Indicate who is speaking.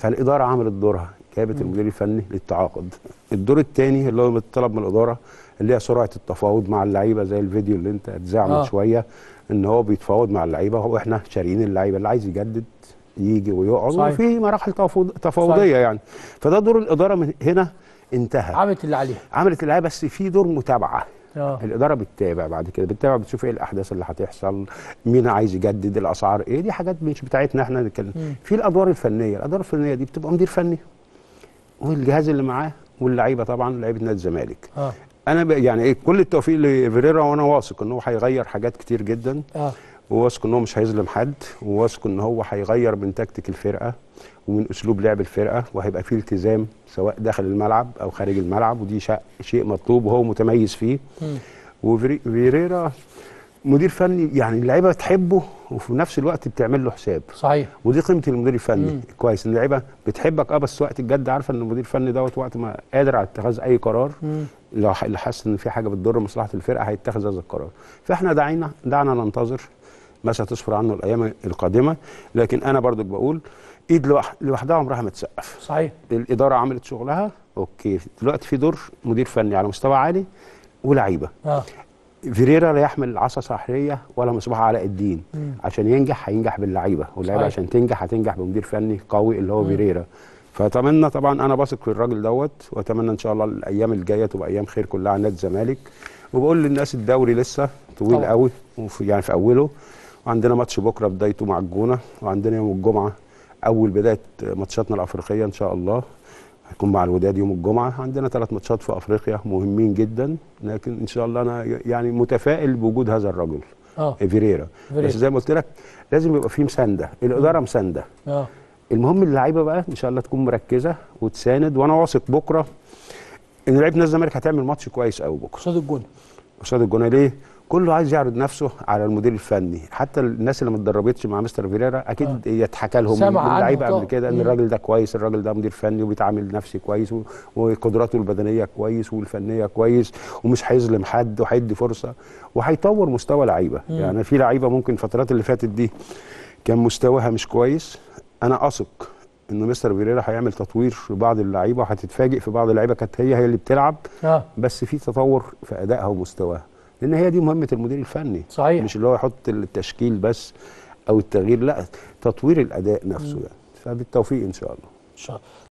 Speaker 1: فالاداره عملت دورها جابت المدير الفني للتعاقد الدور الثاني اللي هو بيطلب من الاداره اللي هي سرعه التفاوض مع اللعيبه زي الفيديو اللي انت اتذاع من
Speaker 2: آه.
Speaker 1: شويه ان هو بيتفاوض مع اللعيبه هو احنا شاريين اللعيبه اللي عايز يجدد يجي ويقعد
Speaker 2: صحيح.
Speaker 1: وفي مراحل تفاوض تفاوضيه يعني فده دور الاداره من هنا انتهى
Speaker 2: عملت اللي عليها
Speaker 1: عملت اللعيبه بس في دور متابعه
Speaker 2: اه
Speaker 1: الاداره بتتابع بعد كده بتتابع بتشوف ايه الاحداث اللي هتحصل مين عايز يجدد الاسعار ايه دي حاجات مش بتاعتنا احنا نتكلم
Speaker 2: مم.
Speaker 1: في الادوار الفنيه الادوار الفنيه دي بتبقى مدير فني والجهاز اللي معاه واللعيبه طبعا لعيبه نادي الزمالك
Speaker 2: اه
Speaker 1: انا ب- يعني ايه كل التوفيق لفيريرا وانا واثق ان هو هيغير حاجات كتير جدا
Speaker 2: اه
Speaker 1: وواثق ان هو مش هيظلم حد وواثق ان هو هيغير من تكتيك الفرقه ومن اسلوب لعب الفرقه وهيبقى فيه التزام سواء داخل الملعب او خارج الملعب ودي شا- شيء مطلوب وهو متميز فيه
Speaker 2: مم.
Speaker 1: وفيريرا مدير فني يعني اللعيبه بتحبه وفي نفس الوقت بتعمل له حساب
Speaker 2: صحيح
Speaker 1: ودي قيمه المدير الفني
Speaker 2: مم.
Speaker 1: كويس ان اللعيبه بتحبك اه بس وقت الجد عارفه ان المدير الفني دوت وقت ما قادر على اتخاذ اي قرار
Speaker 2: مم.
Speaker 1: لو ح- اللي حاسس ان في حاجه بتضر مصلحه الفرقه هيتخذ هذا القرار فاحنا دعينا دعنا ننتظر ما ستسفر عنه الايام القادمه لكن انا برضك بقول ايد لوح- لوحدها عمرها ما تسقف
Speaker 2: صحيح
Speaker 1: الاداره عملت شغلها اوكي دلوقتي في دور مدير فني على مستوى عالي ولعيبه
Speaker 2: اه
Speaker 1: فيريرا لا يحمل عصا سحريه ولا مصباح علاء الدين
Speaker 2: مم.
Speaker 1: عشان ينجح هينجح باللعيبه واللعيبه
Speaker 2: صحيح.
Speaker 1: عشان تنجح هتنجح بمدير فني قوي اللي هو فيريرا فاتمنى طبعا انا بثق في الراجل دوت واتمنى ان شاء الله الايام الجايه تبقى ايام خير كلها على نادي الزمالك وبقول للناس الدوري لسه طويل
Speaker 2: طبعا.
Speaker 1: قوي وفي يعني في اوله وعندنا ماتش بكره بدايته مع الجونه وعندنا يوم الجمعه اول بدايه ماتشاتنا الافريقيه ان شاء الله هيكون مع الوداد يوم الجمعه عندنا ثلاث ماتشات في افريقيا مهمين جدا لكن ان شاء الله انا يعني متفائل بوجود هذا الرجل
Speaker 2: اه
Speaker 1: فيريرا
Speaker 2: فيريرا.
Speaker 1: بس زي ما قلت لك لازم يبقى في مسانده الاداره مسانده
Speaker 2: اه
Speaker 1: المهم اللعيبه بقى ان شاء الله تكون مركزه وتساند وانا واثق بكره ان لعيبه نادي الزمالك هتعمل ماتش كويس قوي بكره
Speaker 2: قصاد الجون
Speaker 1: قصاد الجونه ليه؟ كله عايز يعرض نفسه على المدير الفني حتى الناس اللي ما اتدربتش مع مستر فيريرا اكيد
Speaker 2: آه.
Speaker 1: يتحكى لهم
Speaker 2: سمع
Speaker 1: من
Speaker 2: عنه
Speaker 1: اللعيبه
Speaker 2: طبعا.
Speaker 1: قبل كده ان
Speaker 2: مم.
Speaker 1: الراجل ده كويس الراجل ده مدير فني وبيتعامل نفسي كويس و- وقدراته البدنيه كويس والفنيه كويس ومش هيظلم حد وهيدي فرصه وهيطور مستوى لعيبه
Speaker 2: مم.
Speaker 1: يعني في لعيبه ممكن الفترات اللي فاتت دي كان مستواها مش كويس انا اثق ان مستر فيريرا هيعمل تطوير في بعض اللعيبه وهتتفاجئ في بعض اللعيبه كانت هي هي اللي بتلعب
Speaker 2: اه
Speaker 1: بس في تطور في ادائها ومستواها لان هي دي مهمه المدير الفني
Speaker 2: صحيح.
Speaker 1: مش اللي هو يحط التشكيل بس او التغيير لا تطوير الاداء نفسه يعني فبالتوفيق ان شاء الله
Speaker 2: ان شاء الله